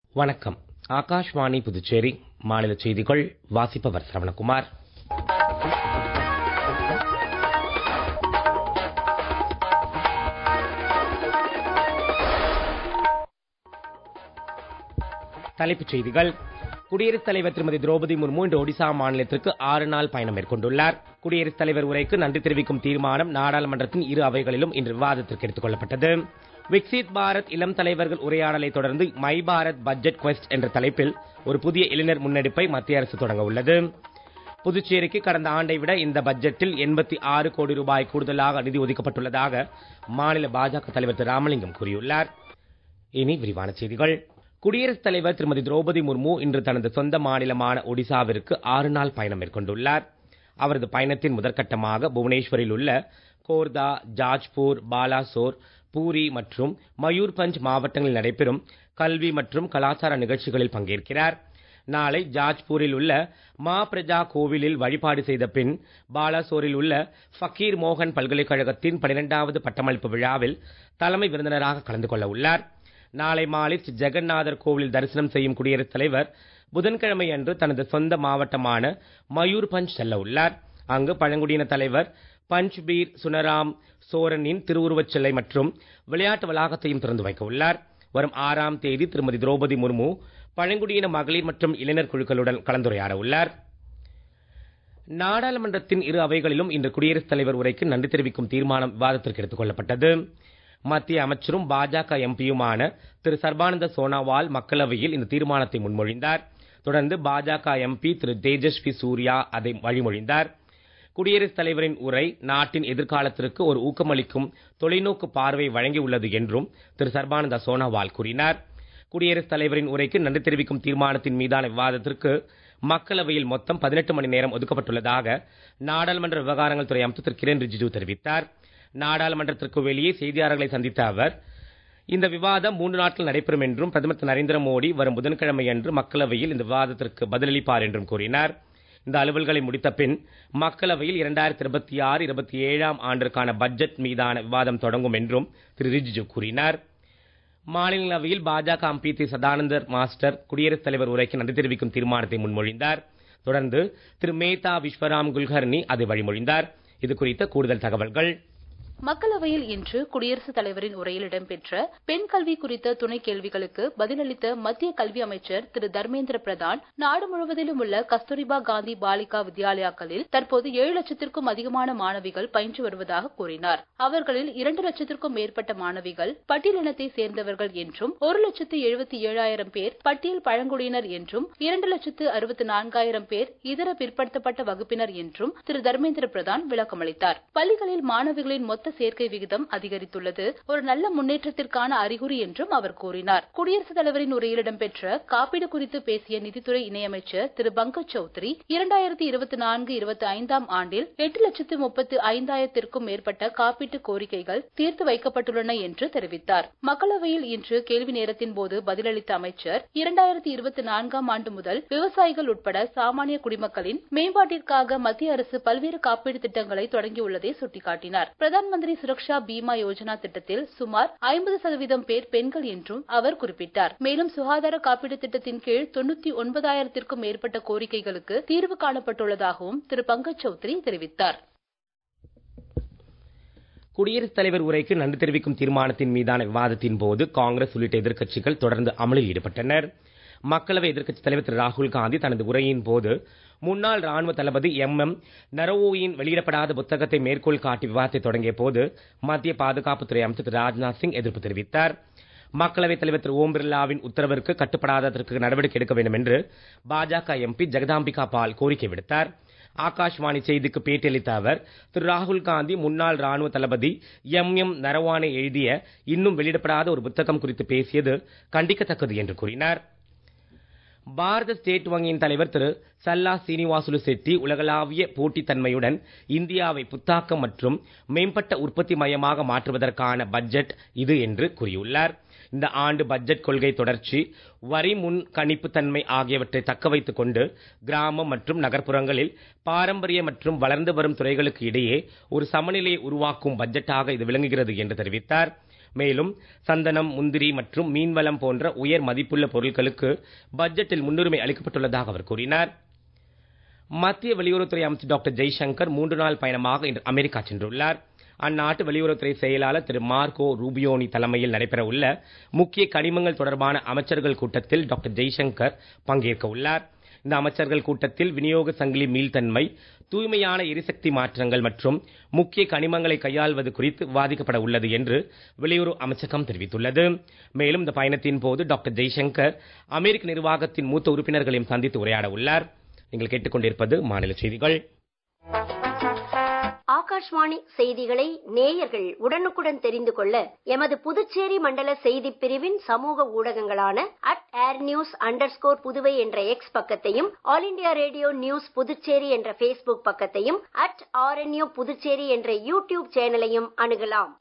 வணக்கம் ஆகாஷ்வாணி புதுச்சேரி மாநில செய்திகள் வாசிப்பவர் சரவணகுமார் தலைப்புச் செய்திகள் குடியரசுத் தலைவர் திருமதி திரௌபதி முர்மு இன்று ஒடிசா மாநிலத்திற்கு ஆறு நாள் பயணம் மேற்கொண்டுள்ளார் குடியரசுத் தலைவர் உரைக்கு நன்றி தெரிவிக்கும் தீர்மானம் நாடாளுமன்றத்தின் இரு அவைகளிலும் இன்று விவாதத்திற்கு எடுத்துக் கொள்ளப்பட்டது விக்சித் பாரத் இளம் தலைவர்கள் உரையாடலை தொடர்ந்து மை பாரத் பட்ஜெட் குவெஸ்ட் என்ற தலைப்பில் ஒரு புதிய இளைஞர் முன்னெடுப்பை மத்திய அரசு தொடங்க உள்ளது புதுச்சேரிக்கு கடந்த ஆண்டை விட இந்த பட்ஜெட்டில் எண்பத்தி ஆறு கோடி ரூபாய் கூடுதலாக நிதி ஒதுக்கப்பட்டுள்ளதாக மாநில பாஜக தலைவர் திரு ராமலிங்கம் கூறியுள்ளார் இனி விரிவான செய்திகள் குடியரசுத் தலைவர் திருமதி திரௌபதி முர்மு இன்று தனது சொந்த மாநிலமான ஒடிசாவிற்கு ஆறு நாள் பயணம் மேற்கொண்டுள்ளார் அவரது பயணத்தின் முதற்கட்டமாக புவனேஸ்வரில் உள்ள கோர்தா ஜாஜ்பூர் பாலாசோர் பூரி மற்றும் மயூர்பஞ்ச் மாவட்டங்களில் நடைபெறும் கல்வி மற்றும் கலாச்சார நிகழ்ச்சிகளில் பங்கேற்கிறார் நாளை ஜாஜ்பூரில் உள்ள மா பிரஜா கோவிலில் வழிபாடு செய்த பின் பாலாசோரில் உள்ள ஃபக்கீர் மோகன் பல்கலைக்கழகத்தின் பனிரெண்டாவது பட்டமளிப்பு விழாவில் தலைமை விருந்தினராக கலந்து கொள்ள உள்ளார் நாளை மாலை ஸ்ரீ ஜெகநாதர் கோவிலில் தரிசனம் செய்யும் குடியரசுத் தலைவர் புதன்கிழமை அன்று தனது சொந்த மாவட்டமான மயூர்பஞ்ச் செல்ல உள்ளார் அங்கு பழங்குடியின தலைவர் பஞ்ச்பீர் சுனராம் சோரனின் திருவுருவச் சிலை மற்றும் விளையாட்டு வளாகத்தையும் திறந்து வைக்க உள்ளார் வரும் ஆறாம் தேதி திருமதி திரௌபதி முர்மு பழங்குடியின மகளிர் மற்றும் இளைஞர் குழுக்களுடன் கலந்துரையாட உள்ளார் நாடாளுமன்றத்தின் இரு அவைகளிலும் இன்று குடியரசுத் தலைவர் உரைக்கு நன்றி தெரிவிக்கும் தீர்மானம் விவாதத்திற்கு எடுத்துக் கொள்ளப்பட்டது மத்திய அமைச்சரும் பாஜக எம்பியுமான திரு சர்பானந்த சோனாவால் மக்களவையில் இந்த தீர்மானத்தை முன்மொழிந்தார் தொடர்ந்து பாஜக எம்பி திரு தேஜஸ்வி சூர்யா அதை வழிமொழிந்தார் குடியரசுத் தலைவரின் உரை நாட்டின் எதிர்காலத்திற்கு ஒரு ஊக்கமளிக்கும் தொலைநோக்கு பார்வை வழங்கியுள்ளது என்றும் திரு சர்பானந்த சோனாவால் கூறினார் குடியரசுத் தலைவரின் உரைக்கு நன்றி தெரிவிக்கும் தீர்மானத்தின் மீதான விவாதத்திற்கு மக்களவையில் மொத்தம் பதினெட்டு மணி நேரம் ஒதுக்கப்பட்டுள்ளதாக நாடாளுமன்ற விவகாரங்கள் துறை அமைச்சர் திரு கிரண் ரிஜிஜு தெரிவித்தார் நாடாளுமன்றத்திற்கு வெளியே செய்தியாளர்களை சந்தித்த அவர் இந்த விவாதம் மூன்று நாட்கள் நடைபெறும் என்றும் பிரதமர் திரு நரேந்திர மோடி வரும் புதன்கிழமை அன்று மக்களவையில் இந்த விவாதத்திற்கு பதிலளிப்பார் என்றும் கூறினார் இந்த அலுவல்களை முடித்த பின் மக்களவையில் இரண்டாயிரத்தி இருபத்தி ஆறு இருபத்தி ஏழாம் ஆண்டிற்கான பட்ஜெட் மீதான விவாதம் தொடங்கும் என்றும் திரு ரிஜிஜு கூறினார் மாநிலங்களவையில் பாஜக எம்பி திரு சதானந்தர் மாஸ்டர் குடியரசுத் தலைவர் உரைக்கு நன்றி தெரிவிக்கும் தீர்மானத்தை முன்மொழிந்தார் தொடர்ந்து திரு மேதா விஸ்வராம் குல்கர்னி அதை வழிமொழிந்தார் இது குறித்த கூடுதல் தகவல்கள் மக்களவையில் இன்று குடியரசுத் தலைவரின் உரையில் இடம்பெற்ற பெண் கல்வி குறித்த துணை கேள்விகளுக்கு பதிலளித்த மத்திய கல்வி அமைச்சர் திரு தர்மேந்திர பிரதான் நாடு முழுவதிலும் உள்ள கஸ்தூரிபா காந்தி பாலிகா வித்யாலயாக்களில் தற்போது ஏழு லட்சத்திற்கும் அதிகமான மாணவிகள் பயின்று வருவதாக கூறினார் அவர்களில் இரண்டு லட்சத்திற்கும் மேற்பட்ட மாணவிகள் பட்டியலினத்தை சேர்ந்தவர்கள் என்றும் ஒரு லட்சத்து எழுபத்தி ஏழாயிரம் பேர் பட்டியல் பழங்குடியினர் என்றும் இரண்டு லட்சத்து அறுபத்தி நான்காயிரம் பேர் இதர பிற்படுத்தப்பட்ட வகுப்பினர் என்றும் திரு தர்மேந்திர பிரதான் விளக்கமளித்தார் பள்ளிகளில் மாணவிகளின் மொத்த சேர்க்கை விகிதம் அதிகரித்துள்ளது ஒரு நல்ல முன்னேற்றத்திற்கான அறிகுறி என்றும் அவர் கூறினார் குடியரசுத் தலைவரின் உரையில் இடம்பெற்ற காப்பீடு குறித்து பேசிய நிதித்துறை இணையமைச்சர் திரு பங்கஜ் சௌத்ரி இரண்டாயிரத்தி இருபத்தி நான்கு இருபத்தி ஐந்தாம் ஆண்டில் எட்டு லட்சத்து முப்பத்து ஐந்தாயிரத்திற்கும் மேற்பட்ட காப்பீட்டு கோரிக்கைகள் தீர்த்து வைக்கப்பட்டுள்ளன என்று தெரிவித்தார் மக்களவையில் இன்று கேள்வி நேரத்தின் போது பதிலளித்த அமைச்சர் இரண்டாயிரத்தி இருபத்தி நான்காம் ஆண்டு முதல் விவசாயிகள் உட்பட சாமானிய குடிமக்களின் மேம்பாட்டிற்காக மத்திய அரசு பல்வேறு காப்பீடு திட்டங்களை தொடங்கியுள்ளதை சுட்டிக்காட்டினார் பிரதான் மந்திரி சுரக்ஷா பீமா யோஜனா திட்டத்தில் சுமார் ஐம்பது சதவீதம் பேர் பெண்கள் என்றும் அவர் குறிப்பிட்டார் மேலும் சுகாதார காப்பீடு திட்டத்தின் கீழ் தொண்ணூத்தி ஒன்பதாயிரத்திற்கும் மேற்பட்ட கோரிக்கைகளுக்கு தீர்வு காணப்பட்டுள்ளதாகவும் திரு பங்கஜ் சௌத்ரி தெரிவித்தார் குடியரசுத் தலைவர் உரைக்கு நன்றி தெரிவிக்கும் தீர்மானத்தின் மீதான விவாதத்தின் போது காங்கிரஸ் உள்ளிட்ட எதிர்க்கட்சிகள் தொடர்ந்து அமளில் ஈடுபட்டனர் மக்களவை எதிர்க்கட்சித் தலைவர் திரு ராகுல் காந்தி தனது உரையின் போது முன்னாள் ராணுவ தளபதி எம் எம் நரவோயின் வெளியிடப்படாத புத்தகத்தை மேற்கோள் காட்டி விவாதத்தை தொடங்கிய போது மத்திய பாதுகாப்புத்துறை அமைச்சர் திரு ராஜ்நாத் சிங் எதிர்ப்பு தெரிவித்தார் மக்களவைத் தலைவர் திரு ஓம் பிர்லாவின் உத்தரவிற்கு கட்டுப்படாததற்கு நடவடிக்கை எடுக்க வேண்டும் என்று பாஜக எம்பி ஜெகதாம்பிகா பால் கோரிக்கை விடுத்தார் ஆகாஷ்வாணி செய்திக்கு பேட்டியளித்த அவர் திரு ராகுல் காந்தி முன்னாள் ராணுவ தளபதி எம் எம் நரவானே எழுதிய இன்னும் வெளியிடப்படாத ஒரு புத்தகம் குறித்து பேசியது கண்டிக்கத்தக்கது என்று கூறினார் பாரத ஸ்டேட் வங்கியின் தலைவர் திரு சல்லா சீனிவாசுலு செட்டி உலகளாவிய போட்டித்தன்மையுடன் இந்தியாவை புத்தாக்கம் மற்றும் மேம்பட்ட உற்பத்தி மையமாக மாற்றுவதற்கான பட்ஜெட் இது என்று கூறியுள்ளார் இந்த ஆண்டு பட்ஜெட் கொள்கை தொடர்ச்சி வரி முன் கணிப்பு தன்மை ஆகியவற்றை தக்க வைத்துக் கொண்டு கிராமம் மற்றும் நகர்ப்புறங்களில் பாரம்பரிய மற்றும் வளர்ந்து வரும் துறைகளுக்கு இடையே ஒரு சமநிலையை உருவாக்கும் பட்ஜெட்டாக இது விளங்குகிறது என்று தெரிவித்தார் மேலும் சந்தனம் முந்திரி மற்றும் மீன்வளம் போன்ற உயர் மதிப்புள்ள பொருட்களுக்கு பட்ஜெட்டில் முன்னுரிமை அளிக்கப்பட்டுள்ளதாக அவர் கூறினார் மத்திய வெளியுறவுத்துறை அமைச்சர் டாக்டர் ஜெய்சங்கர் மூன்று நாள் பயணமாக இன்று அமெரிக்கா சென்றுள்ளார் அந்நாட்டு வெளியுறவுத்துறை செயலாளர் திரு மார்கோ ரூபியோனி தலைமையில் நடைபெற உள்ள முக்கிய கனிமங்கள் தொடர்பான அமைச்சர்கள் கூட்டத்தில் டாக்டர் ஜெய்சங்கர் பங்கேற்க உள்ளார் இந்த அமைச்சர்கள் கூட்டத்தில் விநியோக சங்கிலி மீள்தன்மை தூய்மையான எரிசக்தி மாற்றங்கள் மற்றும் முக்கிய கனிமங்களை கையாள்வது குறித்து விவாதிக்கப்பட உள்ளது என்று வெளியுறவு அமைச்சகம் தெரிவித்துள்ளது மேலும் இந்த பயணத்தின் போது டாக்டர் ஜெய்சங்கர் அமெரிக்க நிர்வாகத்தின் மூத்த உறுப்பினர்களையும் சந்தித்து உரையாட உள்ளார் நீங்கள் கேட்டுக்கொண்டிருப்பது மாநில செய்திகள் ஆகாஷ்வாணி செய்திகளை நேயர்கள் உடனுக்குடன் தெரிந்து கொள்ள எமது புதுச்சேரி மண்டல செய்திப் பிரிவின் சமூக ஊடகங்களான at air news under Puduvai என்ற எக்ஸ் பக்கத்தையும் all India radio news Puducherry என்ற ஃபேஸ்புக் பக்கத்தையும் அட் ஆர்என்யூ புதுச்சேரி என்ற யூடியூப் சேனலையும் அணுகலாம்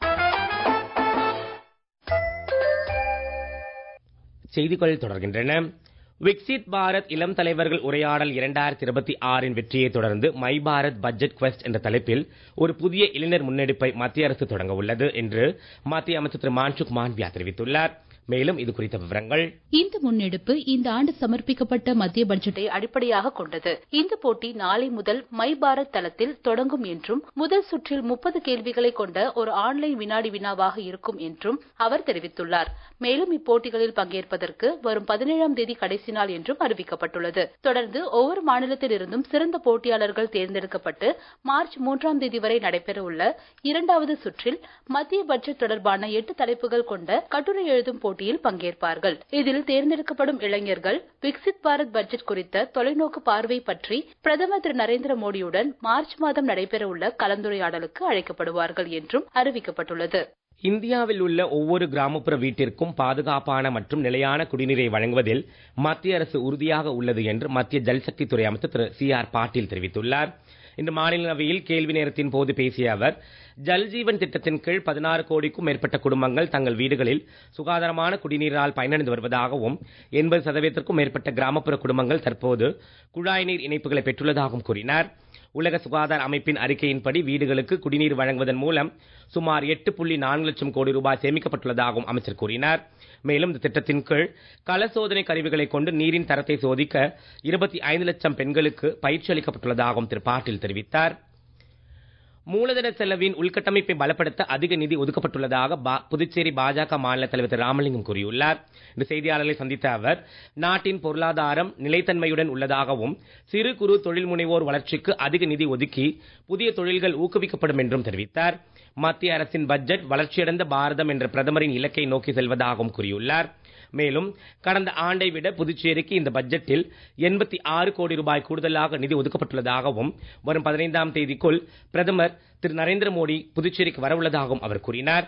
செய்திகள் தொடர்கின்றன விக்சித் பாரத் இளம் தலைவர்கள் உரையாடல் இரண்டாயிரத்தி இருபத்தி ஆறின் வெற்றியை தொடர்ந்து மை பாரத் பட்ஜெட் குவெஸ்ட் என்ற தலைப்பில் ஒரு புதிய இளைஞர் முன்னெடுப்பை மத்திய அரசு தொடங்க உள்ளது என்று மத்திய அமைச்சர் திரு மான்சுக் மாண்பியா தெரிவித்துள்ளார் மேலும் இது குறித்த விவரங்கள் இந்த முன்னெடுப்பு இந்த ஆண்டு சமர்ப்பிக்கப்பட்ட மத்திய பட்ஜெட்டை அடிப்படையாக கொண்டது இந்த போட்டி நாளை முதல் மை பாரத் தளத்தில் தொடங்கும் என்றும் முதல் சுற்றில் முப்பது கேள்விகளை கொண்ட ஒரு ஆன்லைன் வினாடி வினாவாக இருக்கும் என்றும் அவர் தெரிவித்துள்ளார் மேலும் இப்போட்டிகளில் பங்கேற்பதற்கு வரும் பதினேழாம் தேதி கடைசி நாள் என்றும் அறிவிக்கப்பட்டுள்ளது தொடர்ந்து ஒவ்வொரு மாநிலத்தில் இருந்தும் சிறந்த போட்டியாளர்கள் தேர்ந்தெடுக்கப்பட்டு மார்ச் மூன்றாம் தேதி வரை நடைபெற உள்ள இரண்டாவது சுற்றில் மத்திய பட்ஜெட் தொடர்பான எட்டு தலைப்புகள் கொண்ட கட்டுரை எழுதும் போட்டி போட்டியில் பங்கேற்பார்கள் இதில் தேர்ந்தெடுக்கப்படும் இளைஞர்கள் விக்சித் பாரத் பட்ஜெட் குறித்த தொலைநோக்கு பார்வை பற்றி பிரதமர் திரு நரேந்திர மோடியுடன் மார்ச் மாதம் நடைபெறவுள்ள கலந்துரையாடலுக்கு அழைக்கப்படுவார்கள் என்றும் அறிவிக்கப்பட்டுள்ளது இந்தியாவில் உள்ள ஒவ்வொரு கிராமப்புற வீட்டிற்கும் பாதுகாப்பான மற்றும் நிலையான குடிநீரை வழங்குவதில் மத்திய அரசு உறுதியாக உள்ளது என்று மத்திய ஜல்சக்தி துறை அமைச்சர் திரு சி ஆர் பாட்டீல் தெரிவித்துள்ளார் இன்று மாநிலங்களவையில் கேள்வி நேரத்தின் போது பேசிய அவர் ஜல்ஜீவன் திட்டத்தின் கீழ் பதினாறு கோடிக்கும் மேற்பட்ட குடும்பங்கள் தங்கள் வீடுகளில் சுகாதாரமான குடிநீரால் பயனடைந்து வருவதாகவும் எண்பது சதவீதத்திற்கும் மேற்பட்ட கிராமப்புற குடும்பங்கள் தற்போது குழாய் நீர் இணைப்புகளை பெற்றுள்ளதாகவும் கூறினார் உலக சுகாதார அமைப்பின் அறிக்கையின்படி வீடுகளுக்கு குடிநீர் வழங்குவதன் மூலம் சுமார் எட்டு புள்ளி நான்கு லட்சம் கோடி ரூபாய் சேமிக்கப்பட்டுள்ளதாகவும் அமைச்சர் கூறினார் மேலும் இந்த திட்டத்தின் கீழ் கள சோதனை கருவிகளை கொண்டு நீரின் தரத்தை சோதிக்க இருபத்தி ஐந்து லட்சம் பெண்களுக்கு பயிற்சி அளிக்கப்பட்டுள்ளதாகவும் திரு பாட்டீல் தெரிவித்தார் மூலதன செலவின் உள்கட்டமைப்பை பலப்படுத்த அதிக நிதி ஒதுக்கப்பட்டுள்ளதாக புதுச்சேரி பாஜக மாநில தலைவர் திரு ராமலிங்கம் கூறியுள்ளார் இந்த செய்தியாளர்களை சந்தித்த அவர் நாட்டின் பொருளாதாரம் நிலைத்தன்மையுடன் உள்ளதாகவும் சிறு குறு தொழில் முனைவோர் வளர்ச்சிக்கு அதிக நிதி ஒதுக்கி புதிய தொழில்கள் ஊக்குவிக்கப்படும் என்றும் தெரிவித்தார் மத்திய அரசின் பட்ஜெட் வளர்ச்சியடைந்த பாரதம் என்ற பிரதமரின் இலக்கை நோக்கி செல்வதாகவும் கூறியுள்ளார் மேலும் கடந்த ஆண்டை விட புதுச்சேரிக்கு இந்த பட்ஜெட்டில் எண்பத்தி ஆறு கோடி ரூபாய் கூடுதலாக நிதி ஒதுக்கப்பட்டுள்ளதாகவும் வரும் பதினைந்தாம் தேதிக்குள் பிரதமர் திரு நரேந்திர மோடி புதுச்சேரிக்கு வரவுள்ளதாகவும் அவர் கூறினார்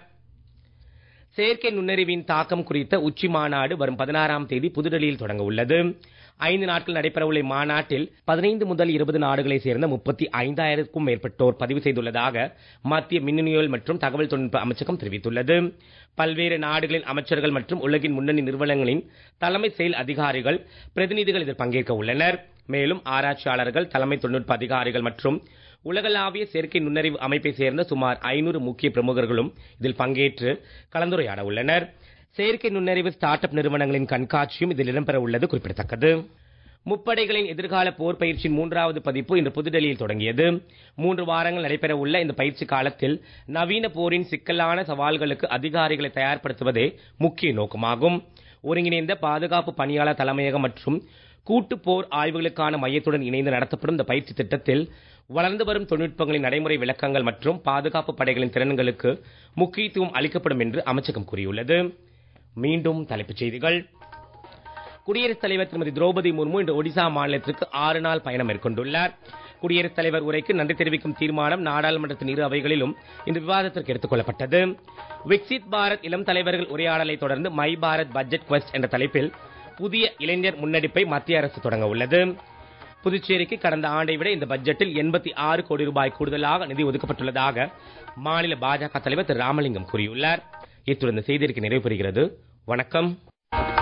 செயற்கை நுண்ணறிவின் தாக்கம் குறித்த உச்சி மாநாடு வரும் பதினாறாம் தேதி புதுடெல்லியில் தொடங்க உள்ளது ஐந்து நாட்கள் நடைபெறவுள்ள மாநாட்டில் பதினைந்து முதல் இருபது நாடுகளைச் சேர்ந்த முப்பத்தி ஐந்தாயிரத்துக்கும் மேற்பட்டோர் பதிவு செய்துள்ளதாக மத்திய மின்னணுவியல் மற்றும் தகவல் தொழில்நுட்ப அமைச்சகம் தெரிவித்துள்ளது பல்வேறு நாடுகளின் அமைச்சர்கள் மற்றும் உலகின் முன்னணி நிறுவனங்களின் தலைமை செயல் அதிகாரிகள் பிரதிநிதிகள் இதில் பங்கேற்க உள்ளனர் மேலும் ஆராய்ச்சியாளர்கள் தலைமை தொழில்நுட்ப அதிகாரிகள் மற்றும் உலகளாவிய செயற்கை நுண்ணறிவு அமைப்பை சேர்ந்த சுமார் ஐநூறு முக்கிய பிரமுகர்களும் இதில் பங்கேற்று கலந்துரையாட உள்ளனர் செயற்கை நுண்ணறிவு ஸ்டார்ட் அப் நிறுவனங்களின் கண்காட்சியும் இதில் இடம்பெற உள்ளது குறிப்பிடத்தக்கது முப்படைகளின் எதிர்கால போர் பயிற்சியின் மூன்றாவது பதிப்பு இன்று புதுடெல்லியில் தொடங்கியது மூன்று வாரங்கள் நடைபெற உள்ள இந்த பயிற்சி காலத்தில் நவீன போரின் சிக்கலான சவால்களுக்கு அதிகாரிகளை தயார்படுத்துவதே முக்கிய நோக்கமாகும் ஒருங்கிணைந்த பாதுகாப்பு பணியாளர் தலைமையகம் மற்றும் கூட்டு போர் ஆய்வுகளுக்கான மையத்துடன் இணைந்து நடத்தப்படும் இந்த பயிற்சி திட்டத்தில் வளர்ந்து வரும் தொழில்நுட்பங்களின் நடைமுறை விளக்கங்கள் மற்றும் பாதுகாப்பு படைகளின் திறன்களுக்கு முக்கியத்துவம் அளிக்கப்படும் என்று அமைச்சகம் கூறியுள்ளது மீண்டும் தலைப்புச் செய்திகள் குடியரசுத் தலைவர் திருமதி திரௌபதி முர்மு இன்று ஒடிசா மாநிலத்திற்கு ஆறு நாள் பயணம் மேற்கொண்டுள்ளார் குடியரசுத் தலைவர் உரைக்கு நன்றி தெரிவிக்கும் தீர்மானம் நாடாளுமன்றத்தின் இரு அவைகளிலும் இன்று விவாதத்திற்கு எடுத்துக் கொள்ளப்பட்டது விக்சித் பாரத் இளம் தலைவர்கள் உரையாடலை தொடர்ந்து மை பாரத் பட்ஜெட் குவெஸ்ட் என்ற தலைப்பில் புதிய இளைஞர் முன்னெடுப்பை மத்திய அரசு தொடங்க உள்ளது புதுச்சேரிக்கு கடந்த ஆண்டை விட இந்த பட்ஜெட்டில் எண்பத்தி ஆறு கோடி ரூபாய் கூடுதலாக நிதி ஒதுக்கப்பட்டுள்ளதாக மாநில பாஜக தலைவர் திரு ராமலிங்கம் கூறியுள்ளார் இத்துடன் இந்த செய்திக்கு நிறைவு பெறுகிறது வணக்கம்